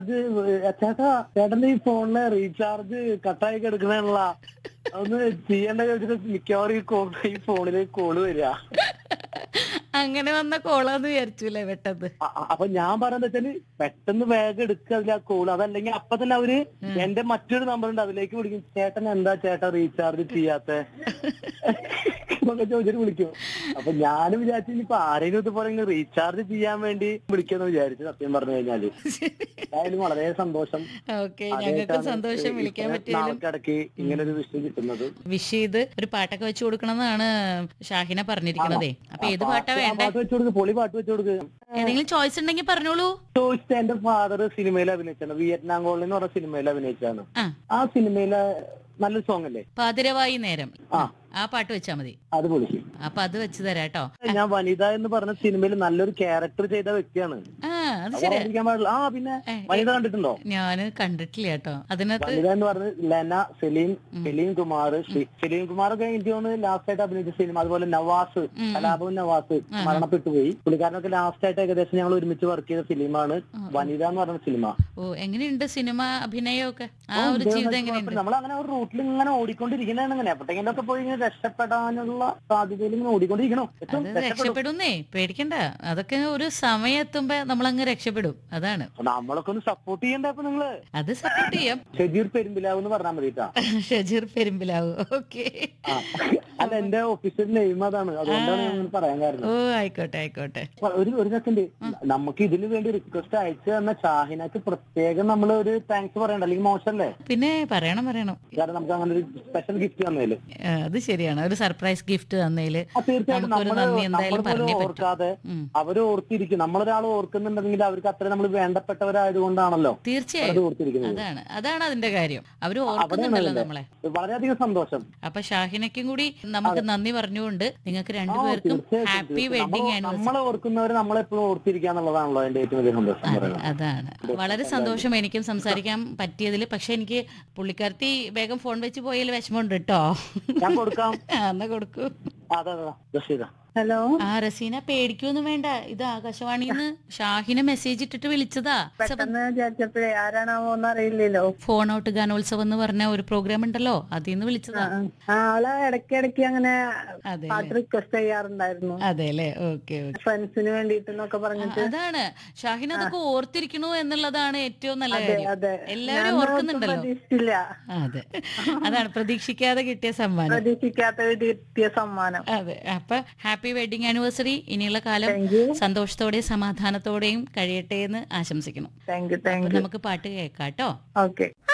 ഇത് ചേട്ടാ ചേട്ടന്റെ ഈ ഫോണിലെ റീചാർജ് കട്ടായി കിടക്കണല്ല ഒന്ന് ചെയ്യേണ്ട ചോദിച്ചിട്ട് മിക്കവാറും ഈ കോൾ ഈ ഫോണിലേക്ക് കോള് വരിക അങ്ങനെ വന്ന കോളാന്ന് വിചാരിച്ചൂലേ പെട്ടെന്ന് അ- അ- അപ്പൊ ഞാൻ പറയുന്നത് വെച്ചാല് പെട്ടെന്ന് വേഗം എടുക്കുക അതിൽ ആ കോള് അതല്ലെങ്കിൽ അപ്പൊ തന്നെ അവര് എന്റെ മറ്റൊരു നമ്പർ ഉണ്ട് അതിലേക്ക് വിളിക്കും ചേട്ടൻ എന്താ ചേട്ടാ റീചാർജ് ചെയ്യാത്ത എന്നൊക്കെ ചോദിച്ചിട്ട് വിളിക്കും അപ്പൊ ഞാനും വിചാരിച്ചു ഇനിയിപ്പൊ ആരെങ്കിലും ഇതുപോലെ ഇങ്ങനെ റീചാർജ് ചെയ്യാൻ വേണ്ടി വിളിക്കുമെന്ന് വിചാരിച്ചു സത്യം പറഞ്ഞു കഴിഞ്ഞാല് എന്തായാലും വളരെ സന്തോഷം ഓക്കെ ഞങ്ങൾക്ക് സന്തോഷം വിളിക്കാൻ പറ്റിയാലും നാൾക്കിടയ്ക്ക് ഇങ്ങനെ ഒരു വിഷയം കിട്ടുന്നത് വിഷ് ചെയ്ത് ഒരു പാട്ടൊക്കെ വെച്ചു കൊടുക്കണം എന്നാണ് ഷാഹിന പറഞ്ഞിരിക്കണതേ അപ്പൊ ഏത് പാട്ടാ ആ വേണ്ടേ പാട്ട് വെച്ചു കൊടുക്ക് പൊളി പാട്ട് വെച്ചു കൊടുക്ക് ഏതെങ്കിലും ചോയ്സ് ഉണ്ടെങ്കിൽ പറഞ്ഞോളൂ ചോദിച്ചത് എന്റെ ഫാദർ സിനിമയിൽ അഭിനയിച്ചാണ് വിയറ്റ്നാം കോളനി എന്ന് പറഞ്ഞ സിനിമയിൽ അഭിനയിച്ചാണ് ആ ആ സിനിമയിലെ നല്ലൊരു സോങ് അല്ലേ പാതിരവായി നേരം ആ ആ പാട്ട് വെച്ചാ മതി അത് പൊളിച്ചു അപ്പൊ അത് വെച്ച് തരാട്ടോ ഞാൻ വനിത എന്ന് പറഞ്ഞ സിനിമയിൽ നല്ലൊരു ക്യാരക്ടർ ചെയ്ത വ്യക്തിയാണ് ആ അത് അത് ശരി ഓർമ്മിക്കാൻ പാടില്ല ആ പിന്നെ ഏ, വനിത കണ്ടിട്ടുണ്ടോ ഞാന് കണ്ടിട്ടില്ല കേട്ടോ അതിനകത്ത് വനിത എന്ന് പറഞ്ഞത് ലെന സെലീം സെലീം കുമാർ സെലീം കുമാർ ഒക്കെ എനിക്ക് തോന്നുന്നു ലാസ്റ്റ് ആയിട്ട് അഭിനയിച്ച സിനിമ അതുപോലെ നവാസ് കലാഭവൻ നവാസ് മരണപ്പെട്ടു പോയി പുള്ളിക്കാരനൊക്കെ ലാസ്റ്റ് ആയിട്ട് ഏകദേശം ഞങ്ങൾ ഒരുമിച്ച് വർക്ക് ചെയ്ത ഫിലിമാണ് വനിത എന്ന് പറഞ്ഞ സിനിമ ഓ എങ്ങനെയുണ്ട് സിനിമ അഭിനയമൊക്കെ ആ ഒരു ജീവിതം എങ്ങനെയുണ്ട് നമ്മൾ അങ്ങനെ ഒരു റൂട്ടിൽ ഇങ്ങനെ ഓടിക്കൊണ്ടിരിക്കണതാണ് ഇങ്ങനെ എപ്പോഴെങ്കിലും ഒക്കെ പോയി ഇങ്ങനെ രക്ഷപ്പെടാനുള്ള സാധ്യതയിൽ ഇങ്ങനെ ഓടിക്കൊണ്ടിരിക്കണം ഏറ്റവും അത് രക്ഷപ്പെടുന്നേ പേടിക്കണ്ട അതൊക്കെ ഒരു സമയം എത്തുമ്പോ നമ്മളങ്ങ് രക്ഷപ്പെടും അതാണ് നമ്മളൊക്കെ ഒന്ന് സപ്പോർട്ട് ചെയ്യണ്ടേ അപ്പൊ നിങ്ങള് അത് സപ്പോർട്ട് ചെയ്യാം ഷെജീർ പെരുമ്പിലാവ് എന്ന് പറഞ്ഞാൽ മതിട്ടാ ഷജീർ പെരുമ്പിലാവ് ഓക്കെ ആ. അല്ല എന്റെ ഓഫീസിൽ നെയിം അതാണ് അതുകൊണ്ടാണ് ഞാൻ ഇങ്ങനെ പറയാൻ കാരണം ഓ ആയിക്കോട്ടെ ആയിക്കോട്ടെ അപ്പൊ ഒരു ഒരു സെക്കൻഡ് നമുക്ക് ഇതിനു വേണ്ടി റിക്വസ്റ്റ് അയച്ചു തന്ന ഷാഹിനക്ക് പ്രത്യേകം നമ്മൾ ഒരു താങ്ക്സ് പറയണ്ട അല്ലെങ്കിൽ മോശമല്ലേ പിന്നെ പറയണം പറയണം കാരണം നമുക്ക് അങ്ങനെ ഒരു സ്പെഷ്യൽ ഗിഫ്റ്റ് തന്നേല് ആ, അത് ശരിയാണ് ഒരു സർപ്രൈസ് ഗിഫ്റ്റ് തന്നതില് ആ, തീർച്ചയായിട്ടും നമുക്കൊരു നമ്മള് നന്ദി എന്തായാലും നമ്മള് പോലും പറഞ്ഞേ പറ്റൂ ഓർക്കാതെ ഉം. അവര് ഓർത്തിരിക്കും നമ്മളൊരാൾ ഓർക്കുന്നുണ്ടെങ്കിൽ അവർക്ക് അത്ര നമ്മൾ വേണ്ടപ്പെട്ടവരായതുകൊണ്ടാണല്ലോ അത് തീർച്ചയായും ഓർത്തിരിക്കുന്നത് അതാണ് അതാണ് അതിന്റെ കാര്യം അവര് ഓർക്കുന്നുണ്ടല്ലോ നമ്മളെ വളരെയധികം സന്തോഷം അപ്പൊ ഷാഹിനയ്ക്കും കൂടി നമുക്ക് നന്ദി പറഞ്ഞുകൊണ്ട് നിങ്ങൾക്ക് രണ്ടുപേർക്കും ഹാപ്പി വെഡിങ് ആനിവേഴ്സറി നമ്മളെ ഓർക്കുന്നവര് നമ്മളെപ്പോഴും ഓർത്തിരിക്കാന്നുള്ളതാണല്ലോ എന്റെ ഏറ്റവും വലിയ സന്തോഷം പറയുന്നത് അതാണ് വളരെ സന്തോഷം എനിക്കും സംസാരിക്കാൻ പറ്റിയതിൽ പക്ഷെ എനിക്ക് പുള്ളിക്കാരത്തി വേഗം ഫോൺ വെച്ച് പോയതിൽ വിഷമമുണ്ട് കേട്ടോ ഞാൻ കൊടുക്കാം ആ, എന്നാ കൊടുക്കൂ അതെ അതെ റഷീദ ഹലോ ആ റസീന പേടിക്കൊന്നും വേണ്ട ഇത് ആകാശവാണിന്ന് ഷാഹിന മെസ്സേജ് ഇട്ടിട്ട് വിളിച്ചതാ പെട്ടെന്ന് വിചാരിച്ചപ്പോഴേ ആരാണാവോ എന്ന് അറിയില്ലല്ലോ ഫോൺ ഔട്ട് ഗാനോത്സവം എന്ന് പറഞ്ഞ ഒരു പ്രോഗ്രാം ഉണ്ടല്ലോ അതിൽ നിന്ന് വിളിച്ചതാ ആ, ആള് ഇടയ്ക്ക് ഇടയ്ക്ക് അങ്ങനെ അതെ പാട്ട് റിക്വസ്റ്റ് ചെയ്യാറുണ്ടായിരുന്നു അതെ അല്ലേ ഓക്കെ ഓക്കെ ഫ്രണ്ട്സിന് വേണ്ടിട്ടെന്നൊക്കെ പറഞ്ഞിട്ട് അതാണ് ഷാഹിന അതൊക്കെ ഓർത്തിരിക്കണു എന്നുള്ളതാണ് ഏറ്റവും നല്ല അതെ കാര്യം അതെ എല്ലാവരും ഞാൻ ഒട്ടും ഓർക്കുന്നുണ്ടല്ലോ പ്രതീക്ഷിച്ചില്ല അതെ അതാണ് പ്രതീക്ഷിക്കാതെ കിട്ടിയ സമ്മാനം പ്രതീക്ഷിക്കാത്ത ഒരു കിട്ടിയ സമ്മാനം അതെ അപ്പൊ ഹാപ്പി വെഡിങ് ആനിവേഴ്സറി ഇനിയുള്ള കാലം താങ്ക് യു സന്തോഷത്തോടെയും സമാധാനത്തോടെയും കഴിയട്ടെ എന്ന് ആശംസിക്കുന്നു താങ്ക് യു അപ്പൊ താങ്ക് യു നമുക്ക് പാട്ട് കേൾക്കാം കേട്ടോ ഓക്കെ